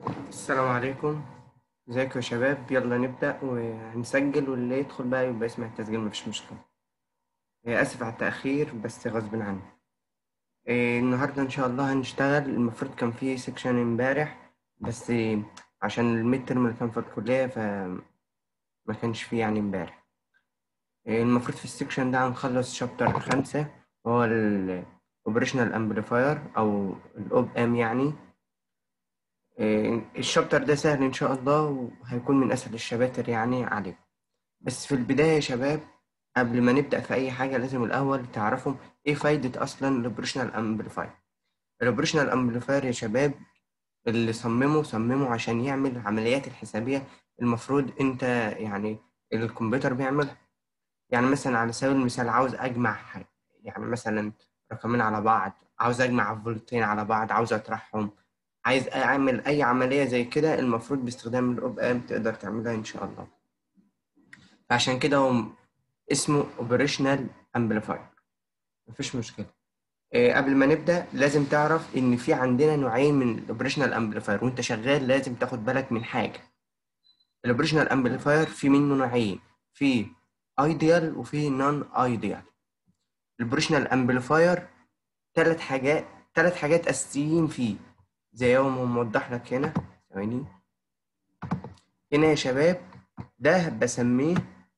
السلام عليكم ازيكم يا شباب يلا نبدأ وهنسجل واللي يدخل بقى يبقى يسمع التسجيل مفيش مشكلة إيه، آسف على التأخير بس غصب عني إيه، النهاردة إن شاء الله هنشتغل المفروض كان في سيكشن امبارح بس إيه، عشان الميد ترم اللي كان في الكلية فما كانش فيه يعني امبارح إيه، المفروض في السيكشن ده هنخلص شابتر خمسة هو ال Operational Amplifier أو الأوب أم يعني إيه، الشابتر ده سهل إن شاء الله وهيكون من أسهل الشباتر يعني عليكم بس في البداية يا شباب قبل ما نبدأ في أي حاجة لازم الأول تعرفوا إيه فايدة أصلا الأوبريشنال أمبليفاير الأوبريشنال أمبليفاير يا شباب اللي صممه صممه عشان يعمل العمليات الحسابية المفروض أنت يعني الكمبيوتر بيعملها يعني مثلا على سبيل المثال عاوز أجمع حاجة يعني مثلا رقمين على بعض عاوز أجمع فولتين على بعض عاوز أطرحهم عايز أعمل أي عملية زي كده المفروض باستخدام الأوب أم تقدر تعملها إن شاء الله فعشان كده هو اسمه اوبريشنال امبليفاير مفيش مشكله إيه قبل ما نبدا لازم تعرف ان في عندنا نوعين من الاوبريشنال امبليفاير وانت شغال لازم تاخد بالك من حاجه الاوبريشنال امبليفاير في منه نوعين في ايديال وفي نون ايديال الاوبريشنال امبليفاير ثلاث حاجات ثلاث حاجات اساسيين فيه زي ما موضح لك هنا ثواني هنا يا شباب ده بسميه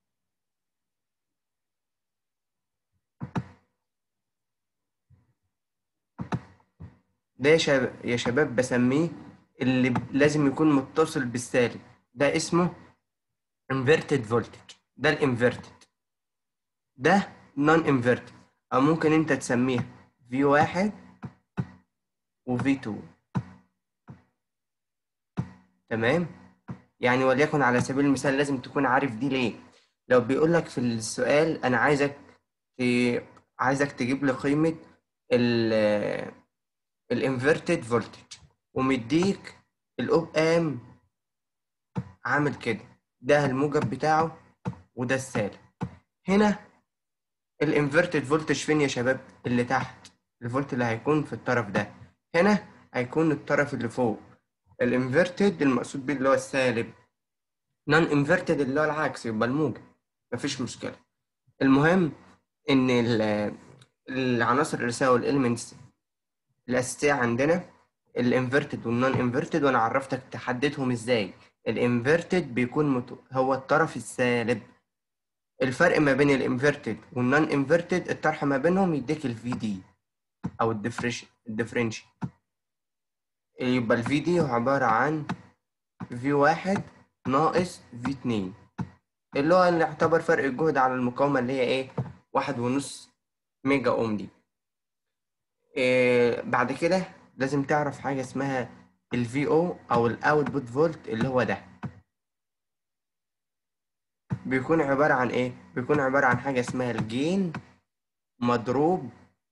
ده يا شباب يا شباب بسميه اللي ب- لازم يكون متصل بالسالب ده اسمه inverted voltage ده الانفيرتد ده non inverted او ممكن انت تسميه V1 و V2 تمام يعني وليكن على سبيل المثال لازم تكون عارف دي ليه لو بيقول لك في السؤال انا عايزك ت... عايزك تجيب لي قيمة ال الانفرتد فولتج ومديك الاوب ام عامل كده ده الموجب بتاعه وده السالب هنا الانفرتد فولتج فين يا شباب اللي تحت الفولت اللي هيكون في الطرف ده هنا هيكون الطرف اللي فوق الانفرتد المقصود بيه اللي هو السالب نون انفرتد اللي هو العكس يبقى الموجب مفيش مشكلة المهم ان ال- العناصر الرئيسية والاليمنتس الأساسية عندنا الانفرتد والنون انفرتد وأنا عرفتك تحددهم إزاي الانفرتد بيكون مت... هو الطرف السالب الفرق ما بين الانفرتد والنون انفرتد الطرح ما بينهم يديك الفي دي أو الديفريش الديفرنشال يبقى الفي دي عبارة عن في واحد ناقص في اتنين اللي هو اللي يعتبر فرق الجهد على المقاومة اللي هي إيه واحد ونص ميجا أوم دي إيه بعد كده لازم تعرف حاجة اسمها ال VO أو ال Output Volt اللي هو ده بيكون عبارة عن إيه؟ بيكون عبارة عن حاجة اسمها الجين مضروب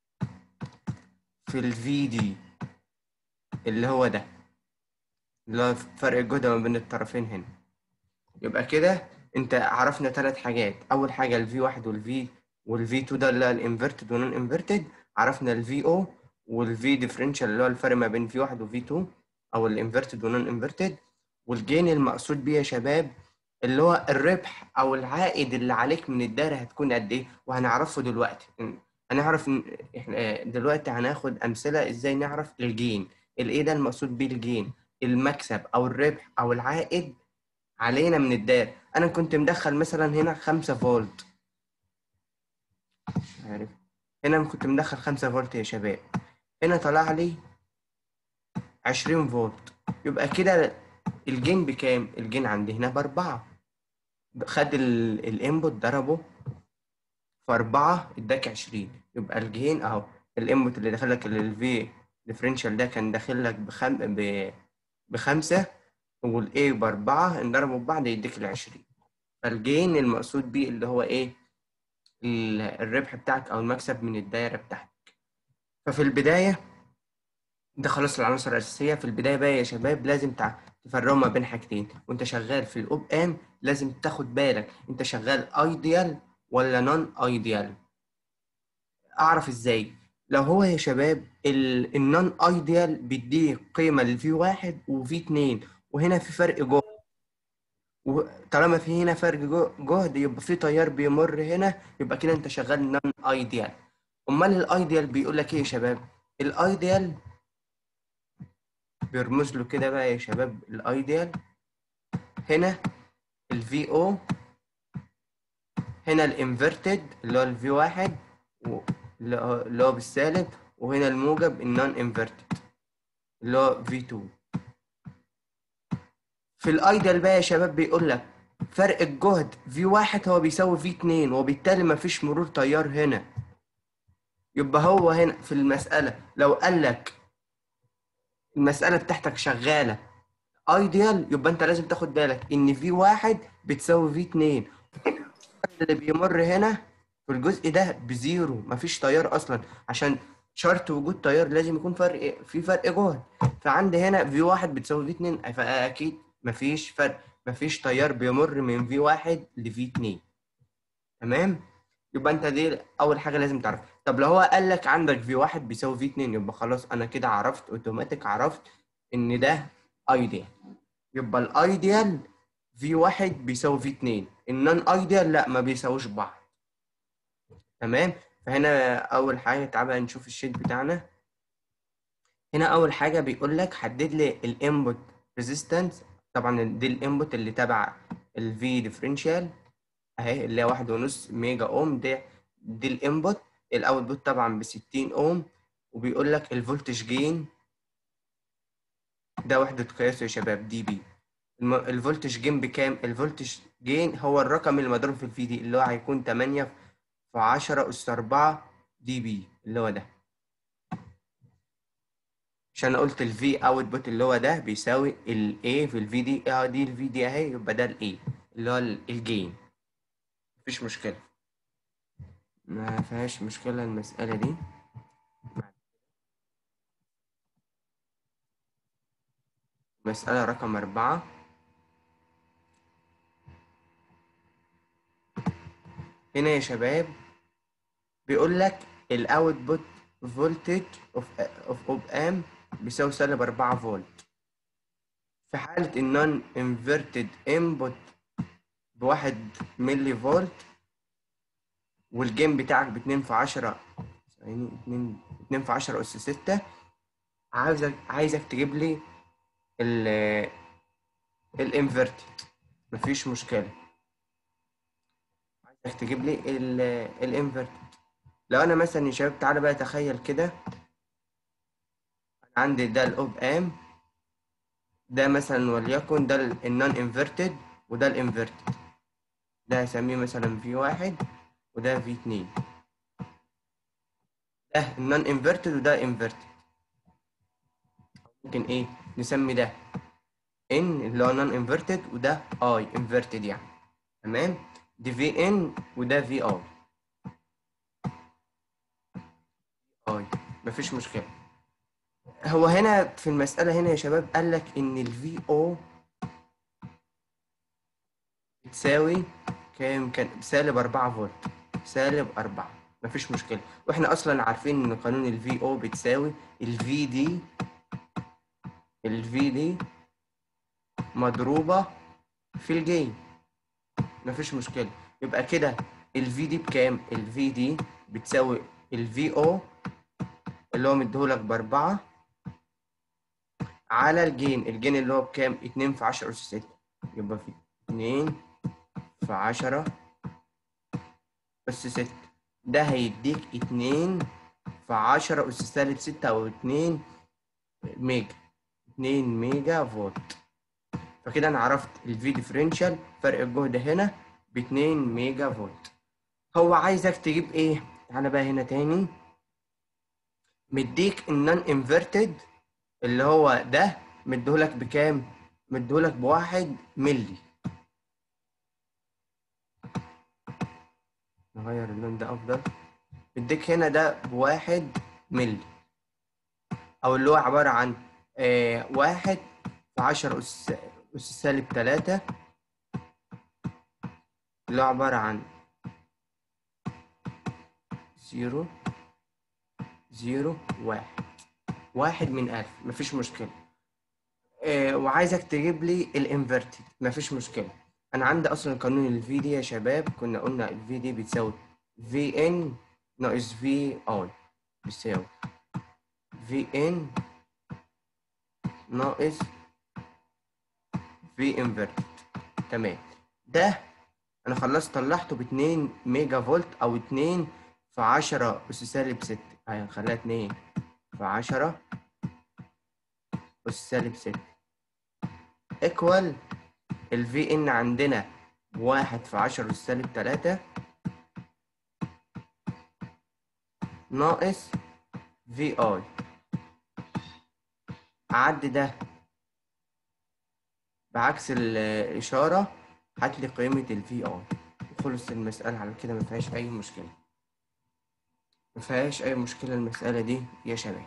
في ال VD اللي هو ده اللي هو فرق الجهد ما بين الطرفين هنا يبقى كده انت عرفنا ثلاث حاجات اول حاجه الفي واحد والفي والفي 2 ده اللي هو الانفرتد والنون انفرتد عرفنا الفي او والفي ديفرنشال اللي هو الفرق ما بين في واحد وفي 2 او الانفرتد والنون انفرتد والجين المقصود بيه يا شباب اللي هو الربح او العائد اللي عليك من الدايره هتكون قد ايه وهنعرفه دلوقتي هنعرف إن احنا دلوقتي هناخد امثله ازاي نعرف الجين الايه ده المقصود بيه الجين المكسب او الربح او العائد علينا من الدايره انا كنت مدخل مثلا هنا 5 فولت مش عارف هنا كنت مدخل 5 فولت يا شباب هنا طلع لي 20 فولت يبقى كده الجين بكام الجين عندي هنا بأربعة خد الانبوت ضربه في أربعة اداك 20 يبقى الجين اهو الانبوت اللي داخل لك الفي ديفرنشال ده كان داخل لك بخم... ب... بخمسة والاي بأربعة انضربوا ببعض يديك العشرين فالجين المقصود بيه اللي هو ايه ال- الربح بتاعك او المكسب من الدايرة بتاعتك ففي البداية ده خلاص العناصر الأساسية في البداية بقى يا شباب لازم تع- تفرقوا ما بين حاجتين وانت شغال في الأوب ام لازم تاخد بالك انت شغال ايديال ولا نون ايديال اعرف ازاي لو هو يا شباب النون ايديال بيديك قيمه للفي واحد وفي اتنين وهنا في فرق جهد وطالما في هنا فرق جو- جهد يبقى في تيار بيمر هنا يبقى كده انت شغال نون ايديال امال الايديال بيقول لك ايه يا شباب الايديال بيرمز له كده بقى يا شباب الايديال هنا الفي او هنا الانفرتد اللي هو الفي واحد و- اللي هو اللي هو بالسالب وهنا الموجب النون انفرتد اللي هو في 2 في الايديال بقى يا شباب بيقول لك فرق الجهد في واحد هو بيساوي في اتنين وبالتالي مفيش مرور تيار هنا يبقى هو هنا في المسألة لو قال لك المسألة بتاعتك شغالة ايديال يبقى انت لازم تاخد بالك ان في واحد بتساوي في اتنين اللي بيمر هنا في الجزء ده بزيرو مفيش تيار اصلا عشان شرط وجود تيار لازم يكون فرق في فرق جهد فعندي هنا في واحد بتساوي في اتنين فاكيد مفيش فرق مفيش تيار بيمر من في واحد لفي اتنين تمام يبقى انت دي اول حاجه لازم تعرفها طب لو هو قال لك عندك في واحد بيساوي في اتنين يبقى خلاص انا كده عرفت اوتوماتيك عرفت ان ده ايديال يبقى الايديال في واحد بيساوي في اتنين النون ايديال لا ما بيساويش بعض تمام فهنا اول حاجه تعالى بقى نشوف الشيت بتاعنا هنا اول حاجه بيقول لك حدد لي الانبوت ريزيستنس طبعا دي الانبوت اللي تبع الفي ديفرنشال اهي اللي هي واحد ونص ميجا اوم دي دي الانبوت الاوتبوت طبعا ب 60 اوم وبيقول لك الفولتج جين ده وحدة قياسه يا شباب دي بي الم- الفولتج جين بكام؟ الفولتج جين هو الرقم اللي مضروب في الفي دي اللي هو هيكون 8 في 10 أس 4 دي بي اللي هو ده عشان أنا قلت الفي اوتبوت اللي هو ده بيساوي ال A في الفي دي اه دي الفي دي اهي يبقى ده ال A اللي هو ال- الجين مفيش مشكلة ما فيهاش مشكلة المسألة دي مسألة رقم أربعة هنا يا شباب بيقول لك الاوتبوت فولتج اوف اوف اوب ام بيساوي سالب 4 فولت في حالة النون انفرتد انبوت بواحد ملي فولت والجيم بتاعك باتنين في عشرة ثواني اتنين اتنين في عشرة أس ستة عايزك عايزك تجيب لي ال الانفرتد مفيش مشكلة عايزك تجيب لي الانفرتد لو انا مثلا يا شباب تعالى بقى تخيل كده أنا عندي ده الاوب ام ده مثلا وليكن ده النون انفرتد وده الانفرتد ده هسميه مثلا في واحد وده في اتنين ده النون انفرتد وده انفرتد ممكن ايه نسمي ده ان اللي هو نون انفرتد وده اي انفرتد يعني تمام دي في ان وده في اي اي مفيش مشكله هو هنا في المسألة هنا يا شباب قال لك إن ال VO بتساوي كام كان سالب 4 فولت سالب 4 مفيش مشكلة واحنا أصلا عارفين إن قانون ال VO بتساوي ال VD ال VD مضروبة في الجين مفيش مشكلة يبقى كده ال VD بكام؟ ال VD بتساوي ال VO اللي هو مديهولك بأربعة على الجين الجين اللي هو بكام؟ اتنين في عشرة أس ستة يبقى في اتنين في عشرة أس ستة ده هيديك اتنين في عشرة أس سالب ستة أو اتنين ميجا اتنين ميجا فولت فكده أنا عرفت الفي ديفرنشال فرق الجهد هنا باتنين ميجا فولت هو عايزك تجيب ايه؟ تعالى بقى هنا تاني مديك النون انفرتد اللي هو ده مديهولك بكام؟ مديهولك بواحد ملي نغير اللون ده أفضل مديك هنا ده بواحد ملي أو اللي هو عبارة عن آه واحد في عشرة أس أس سالب تلاتة اللي هو عبارة عن زيرو زيرو واحد واحد من ألف مفيش مشكلة آه وعايزك تجيب لي الانفرتد مفيش مشكلة أنا عندي أصلا قانون الفي دي يا شباب كنا قلنا الفي دي بتساوي في ان ناقص في اي بتساوي في ان ناقص في انفرتد تمام ده انا خلصت طلعته ب 2 ميجا فولت او 2 في 10 اس سالب 6 ايوه خليها 2 في 10 اس سالب 6 ايكوال الفي ان عندنا واحد في 10 اس سالب 3 ناقص في اي عد ده بعكس الإشارة هات لي قيمة ال VI وخلص المسألة على كده ما فيهاش أي مشكلة ما فيهاش أي مشكلة المسألة دي يا شباب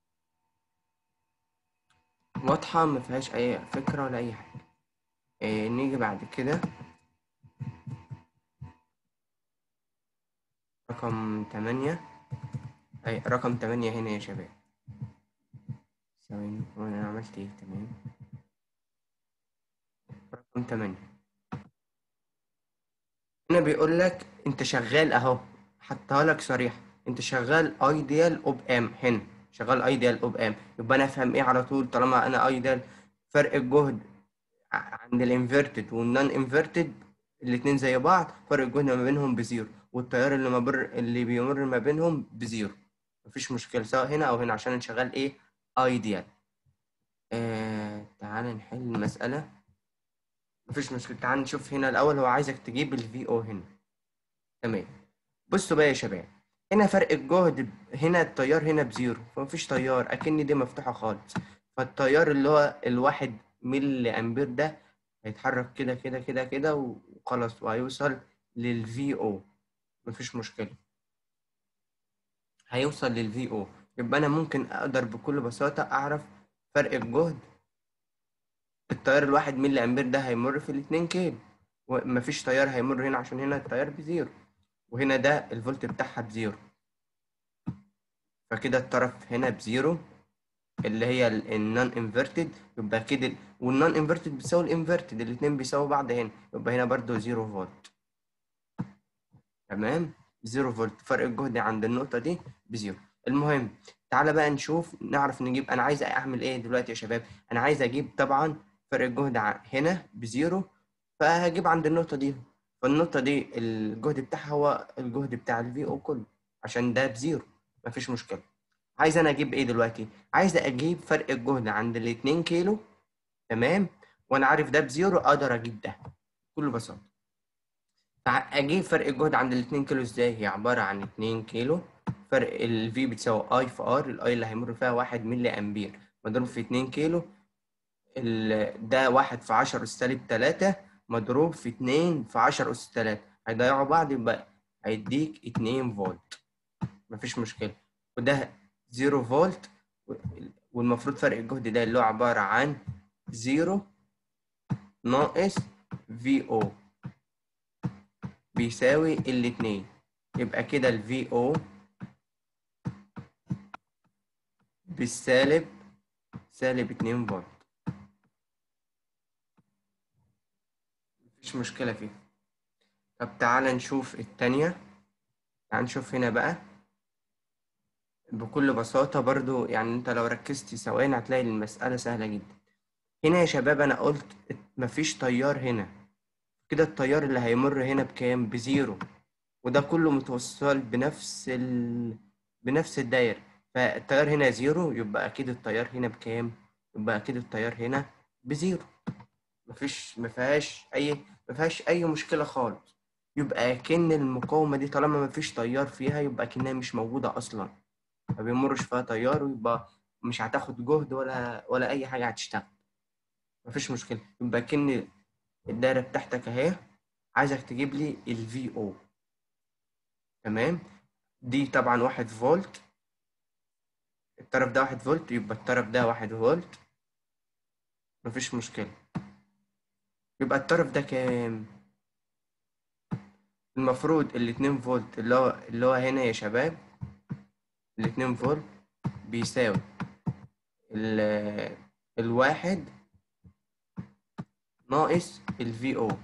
واضحة ما فيهاش أي فكرة ولا أي حاجة إيه نيجي بعد كده رقم تمانية أي رقم تمانية هنا يا شباب ثواني وأنا عملت إيه تمام رقم تمانية هنا بيقول لك انت شغال اهو حطها لك صريح انت شغال ايديال اوب ام هنا شغال ايديال اوب ام يبقى انا افهم ايه على طول طالما انا ايديال فرق الجهد عند الانفرتد والنون انفرتد الاتنين زي بعض فرق الجهد ما بينهم بزيرو والتيار اللي مبر اللي بيمر ما بينهم بزيرو مفيش مشكلة سواء هنا او هنا عشان انا شغال ايه ايديال آه تعال نحل المسألة مفيش مشكلة تعال نشوف هنا الأول هو عايزك تجيب ال VO هنا تمام بصوا بقى يا شباب هنا فرق الجهد هنا التيار هنا بزيرو فمفيش تيار أكن دي مفتوحة خالص فالتيار اللي هو الواحد ملي أمبير ده هيتحرك كده كده كده كده وخلاص وهيوصل لل VO مفيش مشكلة هيوصل لل VO يبقى أنا ممكن أقدر بكل بساطة أعرف فرق الجهد التيار الواحد ملي امبير ده هيمر في الاتنين كيلو ومفيش تيار هيمر هنا عشان هنا التيار بزيرو وهنا ده الفولت بتاعها بزيرو فكده الطرف هنا بزيرو اللي هي النون انفرتد يبقى كده والنون انفرتد بتساوي الانفرتد الاتنين بيساووا بعض هنا يبقى هنا برضو زيرو فولت تمام زيرو فولت فرق الجهد عند النقطة دي بزيرو المهم تعالى بقى نشوف نعرف نجيب انا عايز اعمل ايه دلوقتي يا شباب انا عايز اجيب طبعا فرق الجهد هنا بزيرو فهجيب عند النقطة دي فالنقطة دي الجهد بتاعها هو الجهد بتاع الفي او كله عشان ده بزيرو مفيش مشكلة عايز انا اجيب ايه دلوقتي عايز اجيب فرق الجهد عند الاتنين كيلو تمام وانا عارف ده بزيرو اقدر اجيب ده بكل بساطة اجيب فرق الجهد عند الاتنين كيلو ازاي هي عبارة عن اتنين كيلو فرق ال V بتساوي I في R ال I اللي هيمر فيها واحد ملي أمبير مضروب في اتنين كيلو ده واحد في عشرة أس سالب تلاتة مضروب في اتنين في عشرة أس تلاتة هيضيعوا بعض يبقى هيديك اتنين فولت مفيش مشكلة وده زيرو فولت والمفروض فرق الجهد ده اللي هو عبارة عن زيرو ناقص في او بيساوي الاتنين يبقى كده ال في او بالسالب سالب اتنين فولت مفيش مشكلة فيها طب تعالى نشوف التانية تعال نشوف هنا بقى بكل بساطة برضو يعني انت لو ركزت ثواني هتلاقي المسألة سهلة جدا هنا يا شباب انا قلت مفيش تيار هنا كده التيار اللي هيمر هنا بكام بزيرو وده كله متوصل بنفس ال... بنفس الدايرة فالتيار هنا زيرو يبقى اكيد التيار هنا بكام يبقى اكيد التيار هنا بزيرو مفيش مفيهاش اي مفيهاش اي مشكله خالص يبقى اكن المقاومه دي طالما مفيش تيار فيها يبقى اكنها مش موجوده اصلا ما بيمرش فيها تيار ويبقى مش هتاخد جهد ولا ولا اي حاجه هتشتغل مفيش مشكله يبقى اكن الدايره بتاعتك اهي عايزك تجيب لي الفي او تمام دي طبعا واحد فولت الطرف ده واحد فولت يبقى الطرف ده واحد فولت مفيش مشكلة يبقى الطرف ده كام؟ المفروض الاتنين فولت اللي هو اللي هو هنا يا شباب الاتنين فولت بيساوي ال الواحد ناقص ال VO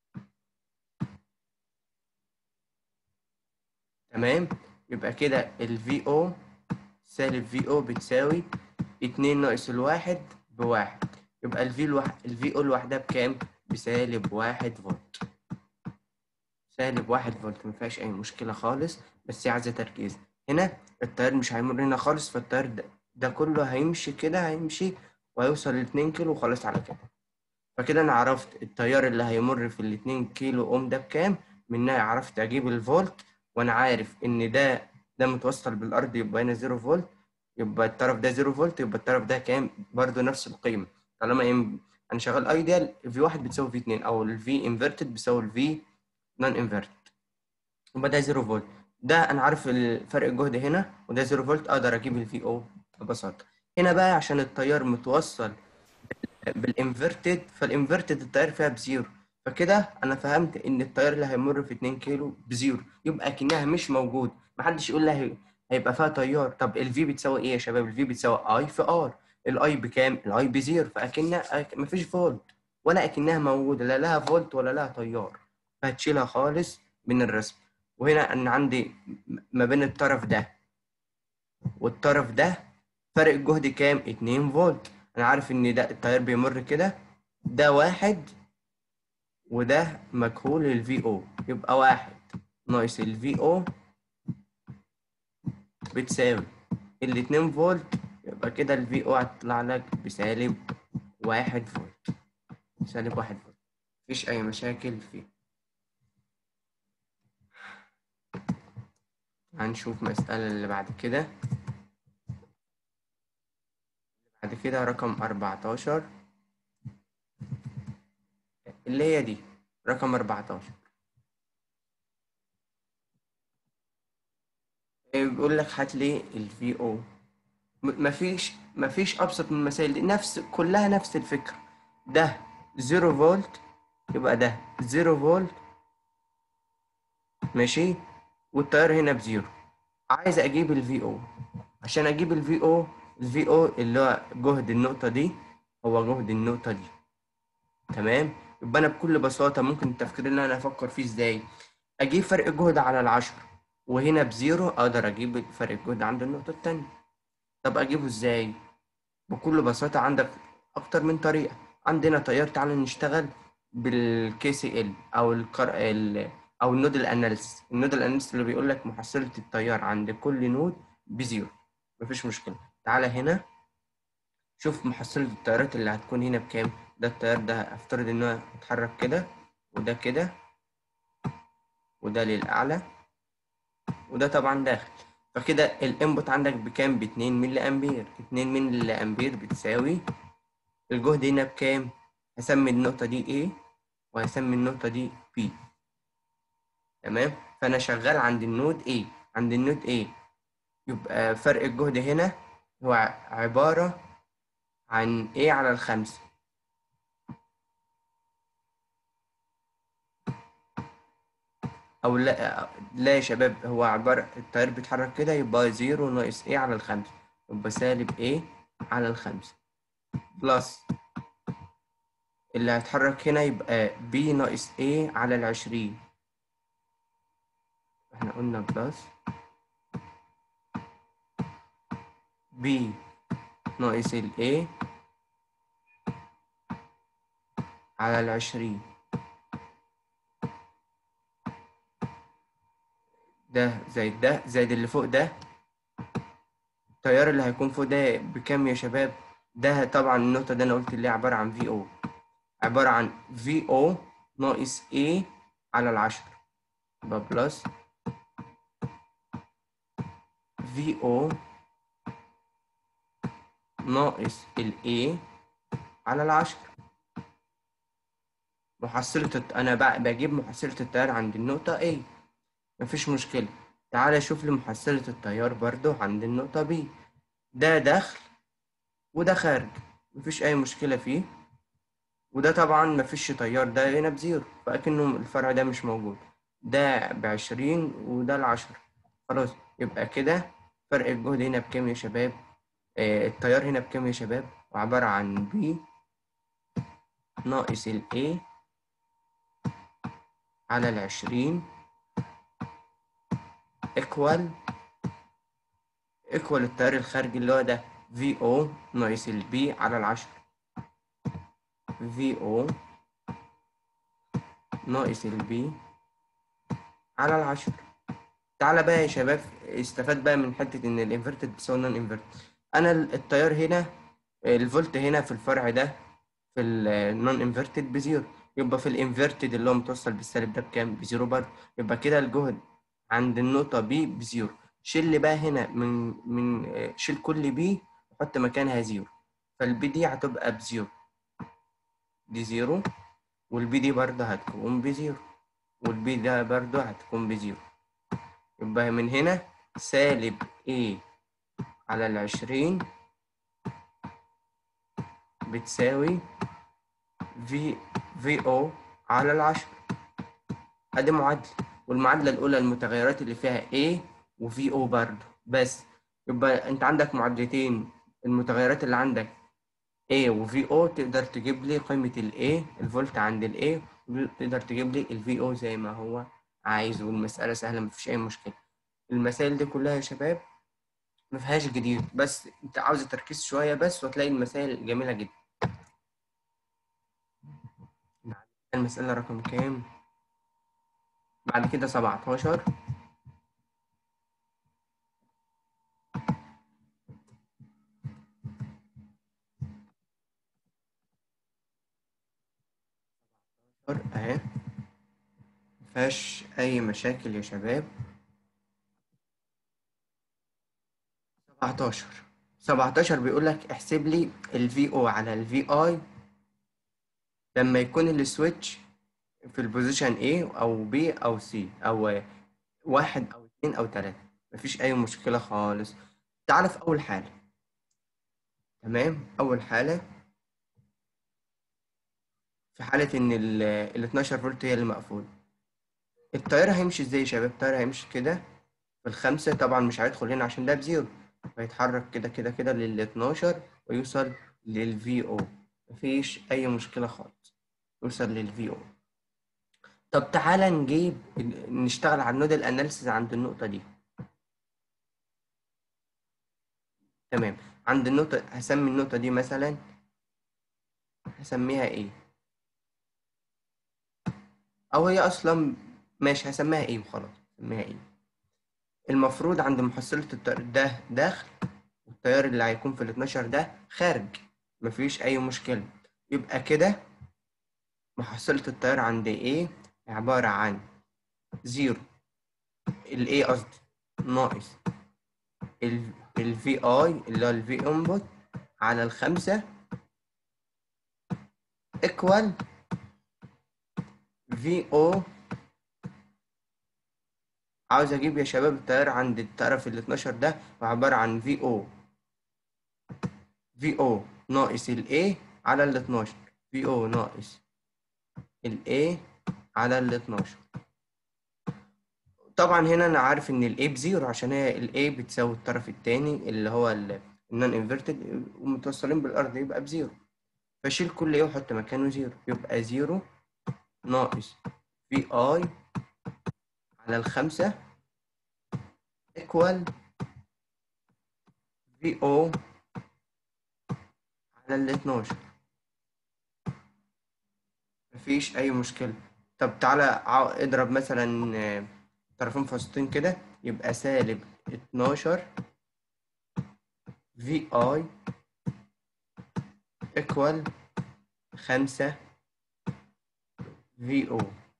تمام يبقى كده ال VO سالب VO بتساوي اتنين ناقص الواحد بواحد يبقى ال V الواحد ال VO لوحدها بكام؟ بسالب واحد فولت سالب واحد فولت مفيهاش أي مشكلة خالص بس هي عايزة تركيز هنا التيار مش هيمر هنا خالص فالتيار ده, ده كله هيمشي كده هيمشي وهيوصل لاتنين كيلو وخلاص على كده فكده أنا عرفت التيار اللي هيمر في الاتنين كيلو أوم ده بكام منها عرفت أجيب الفولت وأنا عارف إن ده ده متوصل بالأرض يبقى هنا زيرو فولت يبقى الطرف ده زيرو فولت يبقى الطرف ده كام برضه نفس القيمة طالما إيه أنا شغال أيديال في واحد بتساوي في اتنين أو الفي انفرتد بيساوي الفي نون انفرتد يبقى ده زيرو فولت ده انا عارف فرق الجهد هنا وده زيرو فولت اقدر اجيب الفي او ببساطه هنا بقى عشان التيار متوصل بالانفرتد فالانفرتد التيار فيها بزيرو فكده انا فهمت ان التيار اللي هيمر في 2 كيلو بزيرو يبقى اكنها مش موجود محدش يقول لها هيبقى فيها تيار طب الفي بتساوي ايه يا شباب الفي بتساوي اي في ار الاي بكام الاي بزيرو فاكنها مفيش فولت ولا اكنها موجوده لا لها فولت ولا لها تيار فهتشيلها خالص من الرسم وهنا انا عندي ما بين الطرف ده والطرف ده فرق الجهد كام 2 فولت انا عارف ان ده التيار بيمر كده ده واحد وده مجهول الفي او يبقى واحد ناقص الفي او بتساوي الاتنين فولت يبقى كده الفي او هتطلع لك بسالب واحد فولت سالب واحد فولت مفيش اي مشاكل فيه هنشوف مسألة اللي بعد كده بعد كده رقم أربعتاشر اللي هي دي رقم أربعتاشر بيقول لك هات لي الفي او مفيش مفيش أبسط من المسائل دي نفس كلها نفس الفكرة ده زيرو فولت يبقى ده زيرو فولت ماشي والتيار هنا بزيرو عايز اجيب الفي او عشان اجيب الفي او الفي او اللي هو جهد النقطه دي هو جهد النقطه دي تمام يبقى انا بكل بساطه ممكن التفكير اللي انا افكر فيه ازاي اجيب فرق الجهد على العشر وهنا بزيرو اقدر اجيب فرق الجهد عند النقطه التانية طب اجيبه ازاي بكل بساطه عندك اكتر من طريقه عندنا تيار تعالى نشتغل بالكي سي ال او الكر... ال... او النود الاناليسيس النود الاناليسيس اللي بيقول لك محصله التيار عند كل نود بزيرو مفيش مشكله تعالى هنا شوف محصله التيارات اللي هتكون هنا بكام ده التيار ده افترض ان هو اتحرك كده وده كده وده للاعلى وده طبعا داخل فكده الانبوت عندك بكام ب 2 ملي امبير 2 ملي امبير بتساوي الجهد هنا بكام هسمي النقطه دي A وهسمي النقطه دي B تمام فانا شغال عند النود A عند النود A يبقى فرق الجهد هنا هو عبارة عن A على الخمسة أو لا لا يا شباب هو عبارة التيار بيتحرك كده يبقى زيرو ناقص A على الخمسة يبقى سالب A على الخمسة بلس اللي هيتحرك هنا يبقى B ناقص A على العشرين احنا قلنا بلس B ناقص ال A على العشرين ده زائد ده زائد اللي فوق ده التيار اللي هيكون فوق ده بكام يا شباب ده طبعا النقطة ده أنا قلت اللي هي عبارة عن في او عبارة عن في او ناقص A على العشرة يبقى بلس في او ناقص ال A على العشرة محصلة الت... أنا ب... بجيب محصلة التيار عند النقطة A مفيش مشكلة تعالى شوف لي محصلة التيار برضو عند النقطة B ده دخل وده خارج مفيش أي مشكلة فيه وده طبعا مفيش تيار ده هنا بزيرو فأكنه الفرع ده مش موجود ده بعشرين وده العشرة خلاص يبقى كده فرق الجهد هنا بكام يا شباب آه التيار هنا بكام يا شباب وعبارة عن B ناقص ال A على العشرين equal equal التيار الخارجي اللي هو ده VO ناقص ال B على العشرة VO ناقص ال B على العشرة تعالى بقى يا شباب استفاد بقى من حتة إن الانفرتد بتساوي نون انفرتد أنا التيار هنا الفولت هنا في الفرع ده في النون انفرتد بزيرو يبقى في الانفرتد اللي هو متوصل بالسالب ده بكام؟ بزيرو برضه يبقى كده الجهد عند النقطة بي بزيرو شيل لي بقى هنا من من شيل كل بي وحط مكانها زيرو فالبي دي هتبقى بزيرو دي زيرو والبي دي برضه هتكون بزيرو والبي ده برضه هتكون بزيرو يبقى من هنا سالب A على العشرين بتساوي في في او على العشرة ادي معادلة والمعادلة الأولى المتغيرات اللي فيها A وفي او برضه بس يبقى أنت عندك معادلتين المتغيرات اللي عندك A وفي او تقدر تجيب لي قيمة ال A الفولت عند ال A تقدر تجيب لي ال في او زي ما هو عايز والمسألة سهلة مفيش أي مشكلة المسائل دي كلها يا شباب مفيهاش جديد بس أنت عاوز تركيز شوية بس وتلاقي المسائل جميلة جدا المسألة رقم كام؟ بعد كده سبعتاشر اهي مفيهاش أي مشاكل يا شباب سبعتاشر سبعتاشر بيقول لك احسب لي ال VO على ال VI لما يكون السويتش في البوزيشن A أو B أو C أو واحد أو اتنين أو تلاتة مفيش أي مشكلة خالص تعال في أول حالة تمام أول حالة في حالة إن ال ال 12 فولت هي اللي مقفولة التيار هيمشي إزاي يا شباب؟ التيار هيمشي كده في الخمسة طبعا مش هيدخل هنا عشان ده بزيرو فيتحرك كده كده كده لل 12 ويوصل لل VO مفيش أي مشكلة خالص يوصل لل VO طب تعالى نجيب نشتغل على النودال اناليسيز عند النقطة دي تمام عند النقطة هسمي النقطة دي مثلا هسميها ايه او هي اصلا ماشي هسميها ايه وخلاص هسميها ايه المفروض عند محصلة التيار ده داخل والتيار اللي هيكون في ال 12 ده خارج مفيش اي مشكلة يبقى كده محصلة التيار عند ايه عبارة عن زيرو ال A قصدي ناقص ال ال VI اللي هو ال V input على الخمسة equal VO عاوز أجيب يا شباب التيار عند الطرف ال 12 ده وعبارة عن VO VO ناقص ال A على ال 12 VO ناقص ال A على ال 12 طبعا هنا انا عارف ان ال A بزيرو عشان هي ال A بتساوي الطرف التاني اللي هو النون انفرتد ومتوصلين بالارض يبقى بزيرو فشيل كل A وحط مكانه زيرو يبقى زيرو ناقص في اي على الخمسة equal في او على ال 12 مفيش اي مشكلة طب تعالى اضرب مثلا طرفين فاصلتين كده يبقى سالب اتناشر في اي ايكوال خمسة في او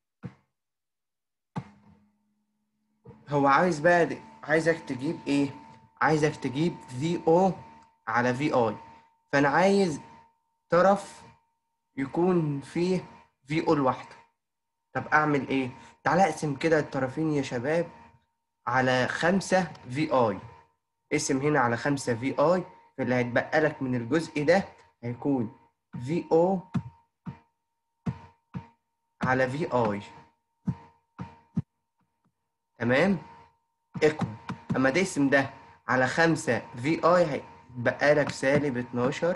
هو عايز بقى دي. عايزك تجيب ايه عايزك تجيب في او على في اي فانا عايز طرف يكون فيه في او لوحده طب اعمل ايه تعالى اقسم كده الطرفين يا شباب على خمسة في اي اقسم هنا على خمسة في اي فاللي هيتبقى لك من الجزء ده هيكون في او على في اي تمام ايكوال اما تقسم ده على 5 في اي هيبقى لك سالب 12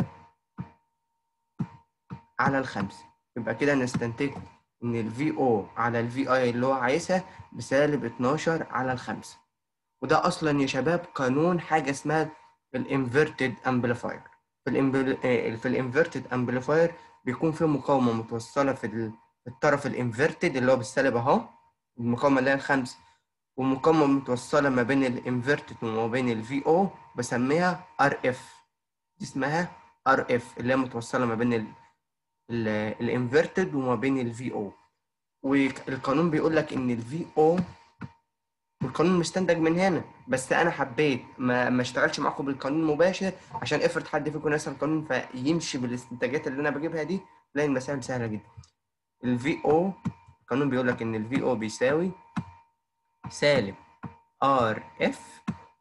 على الخمسة يبقى كده نستنتج ان الفي او على الفي اي اللي هو عايزها بسالب 12 على الخمسة وده اصلا يا شباب قانون حاجة اسمها الانفرتد امبليفاير في الامبل... في الانفرتد امبليفاير بيكون في مقاومة متوصلة في ال- في الطرف الانفرتد اللي هو بالسالب اهو المقاومة اللي هي الخمسة ومقاومة متوصلة ما بين الانفرتد وما بين الفي او بسميها ار اف دي اسمها ار اف اللي هي متوصلة ما بين ال الانفرتد وما بين الفي او والقانون بيقول لك ان الفي او والقانون مستنتج من هنا بس انا حبيت ما ما اشتغلش معاكم بالقانون مباشر عشان افرض حد فيكم نسى القانون فيمشي بالاستنتاجات اللي انا بجيبها دي تلاقي المسائل سهله جدا الفي او القانون بيقول لك ان الفي او بيساوي سالب ار اف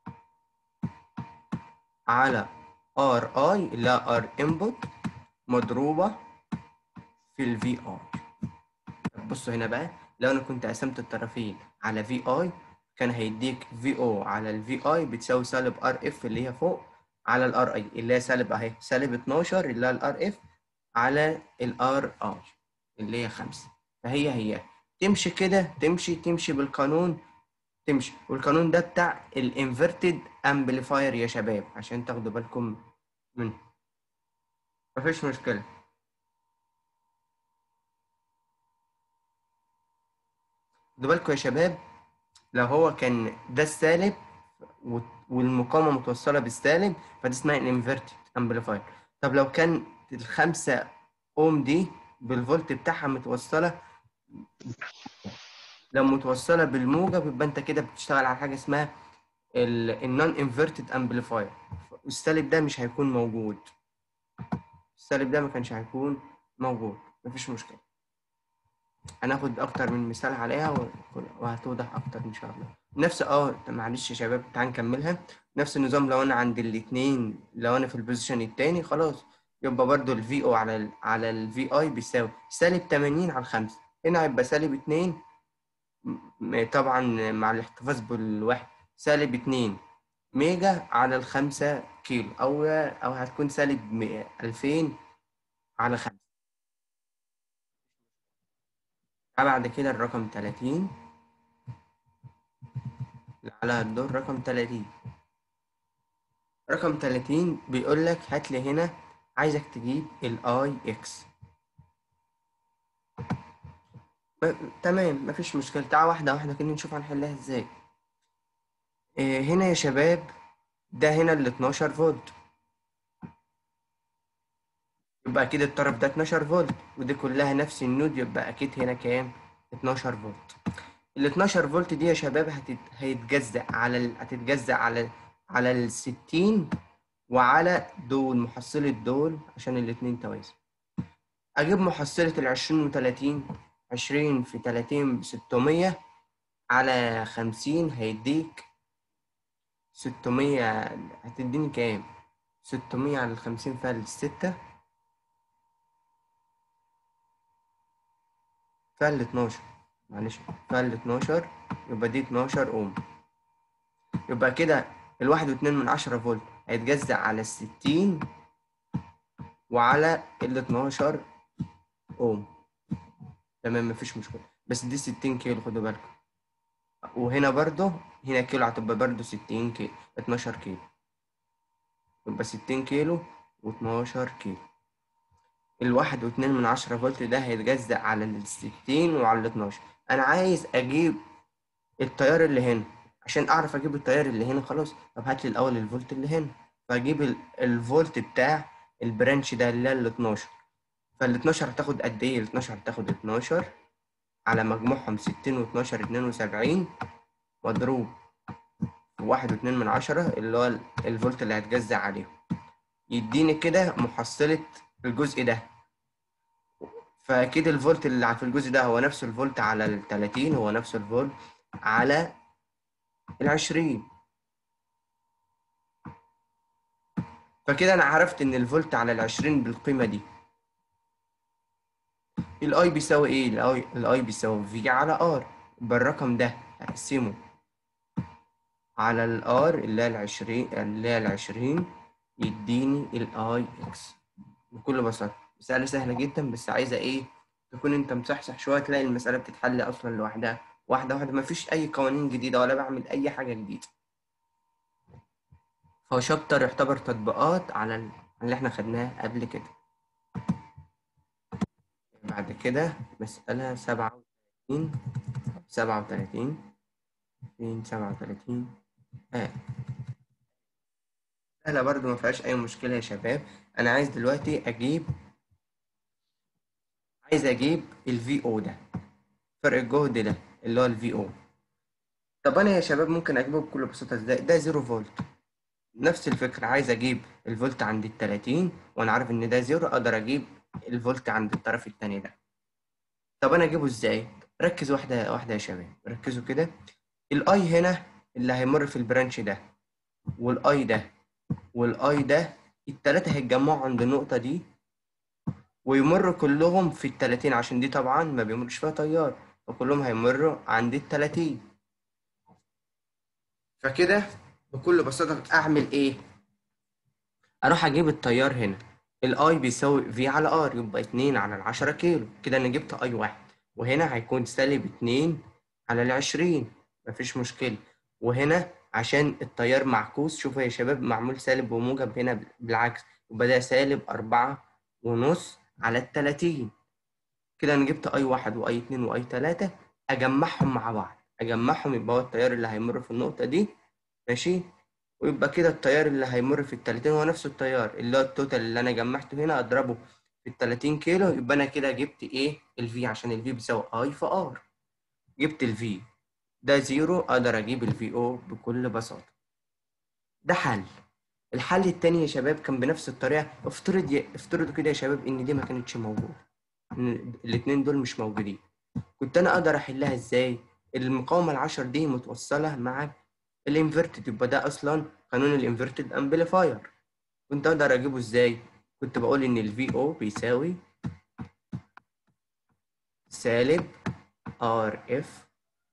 على ار اي اللي هي ار انبوت مضروبه في الفي اي بصوا هنا بقى لو انا كنت قسمت الطرفين على في اي كان هيديك في او على الفي اي بتساوي سالب ار اف اللي هي فوق على الار اي اللي هي سالب اهي سالب 12 اللي هي الار اف على الار اي اللي هي 5 فهي هي تمشي كده تمشي تمشي بالقانون تمشي والقانون ده بتاع الانفرتد امبليفاير يا شباب عشان تاخدوا بالكم منه مفيش مشكله خدوا بالكم يا شباب لو هو كان ده السالب و- والمقاومة متوصلة بالسالب فدي اسمها الانفرتد امبليفاير طب لو كان الخمسة اوم دي بالفولت بتاعها متوصلة لو متوصلة بالموجب يبقى انت كده بتشتغل على حاجة اسمها النون انفرتد امبليفاير والسالب ده مش هيكون موجود السالب ده ما كانش هيكون موجود مفيش مشكلة هناخد اكتر من مثال عليها و- وهتوضح اكتر ان شاء الله نفس اه طب معلش يا شباب تعال نكملها نفس النظام لو انا عند الاتنين لو انا في البوزيشن التاني خلاص يبقى برضو الفي او على ال على الفي اي بيساوي سالب 80 على الخمسة هنا هيبقى سالب 2 م- طبعا مع الاحتفاظ بالواحد سالب 2 ميجا على الخمسة كيلو او او هتكون سالب م- 2000 على خمسة بعد كده الرقم 30 على الدور رقم 30 رقم 30 بيقول لك هات لي هنا عايزك تجيب الاي اكس تمام مفيش مشكلة تعال واحدة واحدة كده نشوف هنحلها ازاي إيه هنا يا شباب ده هنا ال 12 فولت يبقى اكيد الطرف ده 12 فولت ودي كلها نفس النود يبقى اكيد هنا كام 12 فولت ال 12 فولت دي يا شباب هتت... هيتجزأ على ال... هتتجزأ على على ال 60 وعلى دول محصلة دول عشان الاتنين توازي اجيب محصلة ال 20 و 30 20 في 30 ب 600 على 50 هيديك 600 هتديني كام 600 على ال 50 فيها الستة فيها ال 12 معلش فيها ال 12 يبقى دي 12 اوم يبقى كده الواحد واتنين من عشرة فولت هيتجزأ على الستين وعلى ال 12 اوم تمام مفيش مشكلة بس دي 60 كيلو خدوا بالكم وهنا برضو هنا كيلو هتبقى برضو 60 كيلو 12 كيلو يبقى 60 كيلو و12 كيلو الواحد واتنين من عشرة فولت ده هيتجزأ على الستين وعلى الاتناشر أنا عايز أجيب التيار اللي هنا عشان أعرف أجيب التيار اللي هنا خلاص طب هات لي الأول الفولت اللي هنا فأجيب ال- الفولت بتاع البرانش ده اللي هي ال 12 فال 12 هتاخد قد إيه؟ ال 12 هتاخد 12 على مجموعهم 60 و 12 72 مضروب في واحد واتنين من عشرة اللي هو ال- الفولت اللي هتجزأ عليهم يديني كده محصلة الجزء ده فأكيد الفولت اللي في الجزء ده هو نفس الفولت على ال 30 هو نفس الفولت على ال 20 فكده أنا عرفت إن الفولت على ال 20 بالقيمة دي الاي بيساوي ايه؟ الاي الاي بيساوي في على ار يبقى الرقم ده هقسمه على الار اللي هي العشرين اللي هي العشرين يديني الاي اكس بكل بساطة مسألة سهلة جدا بس عايزة ايه تكون انت مصحصح شوية تلاقي المسألة بتتحل اصلا لوحدها واحدة واحدة مفيش اي قوانين جديدة ولا بعمل اي حاجة جديدة فهو شابتر يعتبر تطبيقات على ال- اللي احنا خدناه قبل كده بعد كده مسألة سبعة وتلاتين سبعة وتلاتين فين سبعة وتلاتين آه سهلة برضو ما فيهاش أي مشكلة يا شباب أنا عايز دلوقتي أجيب عايز أجيب ال VO ده فرق الجهد ده اللي هو ال VO طب أنا يا شباب ممكن أجيبه بكل بساطة إزاي ده زيرو فولت نفس الفكرة عايز أجيب الفولت عند التلاتين وأنا عارف إن ده زيرو أقدر أجيب الفولت عند الطرف التاني ده طب أنا أجيبه إزاي؟ ركز واحدة واحدة يا شباب ركزوا كده الأي هنا اللي هيمر في البرانش ده والأي ده والأي ده التلاتة هيتجمعوا عند النقطة دي ويمروا كلهم في التلاتين عشان دي طبعا ما بيمرش فيها تيار فكلهم هيمروا عند التلاتين فكده بكل بساطة أعمل إيه؟ أروح أجيب التيار هنا الأي بيساوي في على آر يبقى اتنين على العشرة كيلو كده أنا جبت أي واحد وهنا هيكون سالب اتنين على العشرين مفيش مشكلة وهنا عشان التيار معكوس شوفوا يا شباب معمول سالب وموجب هنا بالعكس يبقى ده سالب أربعة ونص على التلاتين كده أنا جبت أي واحد وأي اتنين وأي تلاتة أجمعهم مع بعض أجمعهم يبقى هو التيار اللي هيمر في النقطة دي ماشي ويبقى كده التيار اللي هيمر في التلاتين هو نفس التيار اللي هو التوتال اللي أنا جمعته هنا أضربه في التلاتين كيلو يبقى أنا كده جبت إيه الفي عشان الفي بيساوي أي في آر جبت الفي ده زيرو أقدر أجيب الفي أو بكل بساطة ده حل الحل التاني يا شباب كان بنفس الطريقة افترض ي... افترضوا كده يا شباب إن دي ما كانتش موجودة إن الاتنين دول مش موجودين كنت أنا أقدر أحلها إزاي؟ المقاومة العشر دي متوصلة مع الانفرتد يبقى ده أصلا قانون الانفرتد امبليفاير كنت أقدر أجيبه إزاي؟ كنت بقول إن الفي أو بيساوي سالب ار اف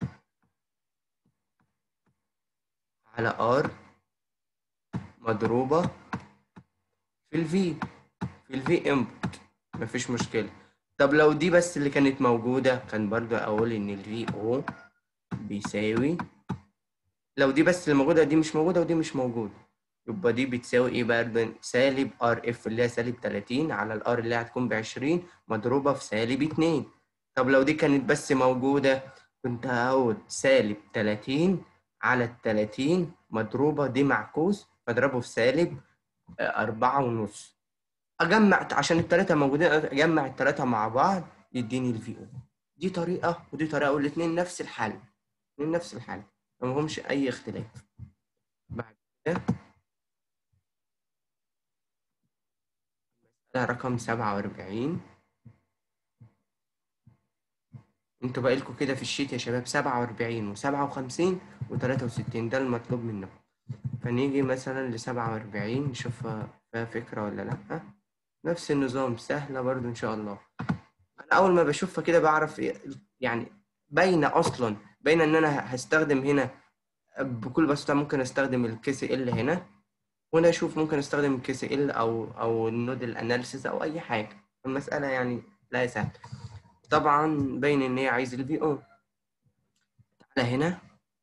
على ار مضروبة في الفي في الفي انبوت مفيش مشكلة طب لو دي بس اللي كانت موجودة كان برضو أقول إن الفي أو بيساوي لو دي بس اللي موجودة دي مش موجودة ودي مش موجودة يبقى دي بتساوي إيه برضو سالب ار اف اللي هي سالب تلاتين على الار اللي هتكون بعشرين مضروبة في سالب اتنين طب لو دي كانت بس موجودة كنت هقول سالب تلاتين على التلاتين مضروبة دي معكوس فاضربه في سالب أربعة ونص أجمع عشان التلاتة موجودين أجمع التلاتة مع بعض يديني الفي أو دي طريقة ودي طريقة والاتنين نفس الحل الاتنين نفس الحل مفهمش أي اختلاف بعد كده مسألة رقم سبعة وأربعين انتوا بقالكوا كده في الشيت يا شباب سبعة وأربعين وسبعة وخمسين وتلاتة وستين ده المطلوب منكم فنيجي مثلا لسبعة وأربعين نشوف فيها فكرة ولا لأ نفس النظام سهلة برضو إن شاء الله أنا أول ما بشوفها كده بعرف إيه- يعني باينة أصلا باينة إن أنا هستخدم هنا بكل بساطة ممكن أستخدم الكي سي ال هنا وأنا أشوف ممكن أستخدم الكي سي ال أو أو النودل أناليسيس أو أي حاجة المسألة يعني لا سهل طبعا باين إن هي عايز الفي أو تعالى هنا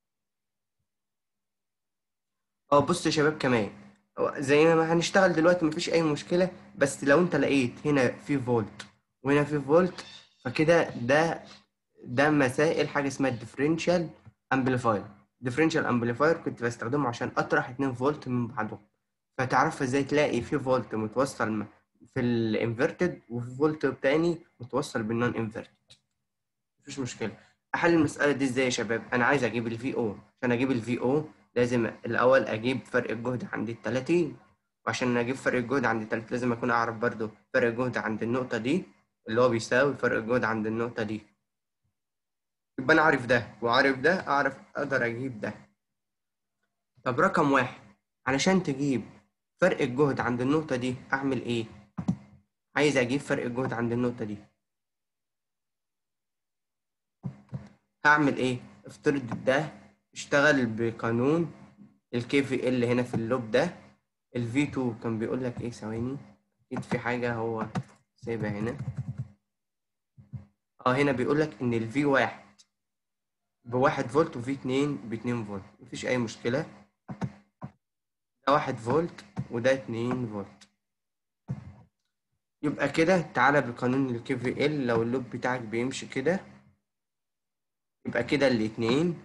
اه بص يا شباب كمان هو زي ما هنشتغل دلوقتي مفيش اي مشكله بس لو انت لقيت هنا في فولت وهنا في فولت فكده ده ده مسائل حاجه اسمها الديفرنشال امبليفاير ديفرنشال امبليفاير كنت بستخدمه عشان اطرح 2 فولت من بعضهم فتعرف ازاي تلاقي في فولت متوصل م- في الانفرتد وفي فولت تاني متوصل بالنون انفرتد مفيش مشكله احل المساله دي ازاي يا شباب انا عايز اجيب الفي او عشان اجيب الفي او لازم الأول أجيب فرق الجهد عند التلاتين وعشان أجيب فرق الجهد عند التلاتين لازم أكون أعرف برضو فرق الجهد عند النقطة دي اللي هو بيساوي فرق الجهد عند النقطة دي يبقى أنا عارف ده وعارف ده أعرف أقدر أجيب ده طب رقم واحد علشان تجيب فرق الجهد عند النقطة دي أعمل إيه؟ عايز أجيب فرق الجهد عند النقطة دي هعمل إيه؟ افترض ده اشتغل بقانون الكي في ال هنا في اللوب ده الفي 2 كان بيقول لك ايه ثواني اكيد في حاجه هو سايبها هنا اه هنا بيقول لك ان الفي واحد بواحد فولت وفي اتنين باتنين فولت مفيش اي مشكله ده واحد فولت وده اتنين فولت يبقى كده تعالى بقانون الكي في ال لو اللوب بتاعك بيمشي كده يبقى كده الاتنين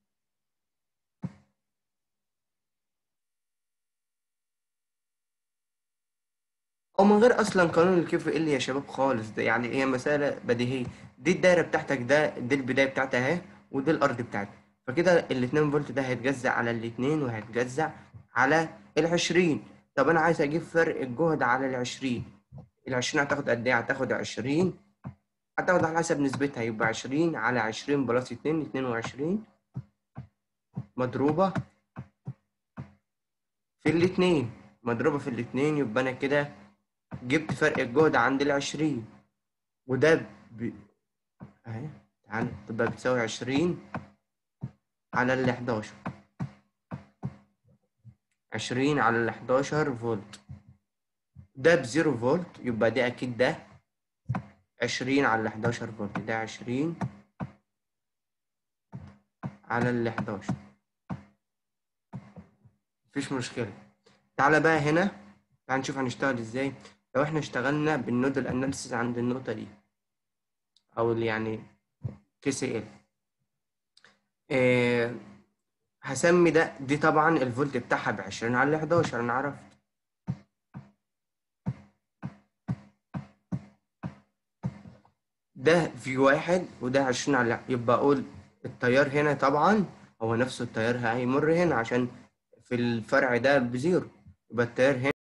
او من غير اصلا قانون الكي في ال يا شباب خالص ده يعني هي مسألة بديهية دي الدايرة بتاعتك ده دي البداية بتاعتها اهي ودي الارض بتاعتك فكده الاتنين فولت ده هيتجزأ على الاتنين وهيتجزأ على العشرين طب انا عايز اجيب فرق الجهد على العشرين العشرين هتاخد قد ايه هتاخد عشرين هتاخد على حسب نسبتها يبقى عشرين على عشرين بلس اتنين اتنين وعشرين مضروبة في الاتنين مضروبة في الاتنين يبقى انا كده جبت فرق الجهد عند العشرين وده ب... اهي تعالى تبقى بتساوي عشرين على ال 11 عشرين على ال 11 فولت ده بزيرو فولت يبقى ده أكيد ده عشرين على ال 11 فولت ده عشرين على ال 11 مفيش مشكلة تعالى بقى هنا تعالى نشوف هنشتغل ازاي لو احنا اشتغلنا بالنودل اناليسيس عند النقطة دي او اللي يعني كي سي ال إيه هسمي ده دي طبعا الفولت بتاعها بعشرين على الحداشر انا عرفت ده في واحد وده عشرين على يبقى اقول التيار هنا طبعا هو نفسه التيار هيمر هنا عشان في الفرع ده بزيرو يبقى التيار هنا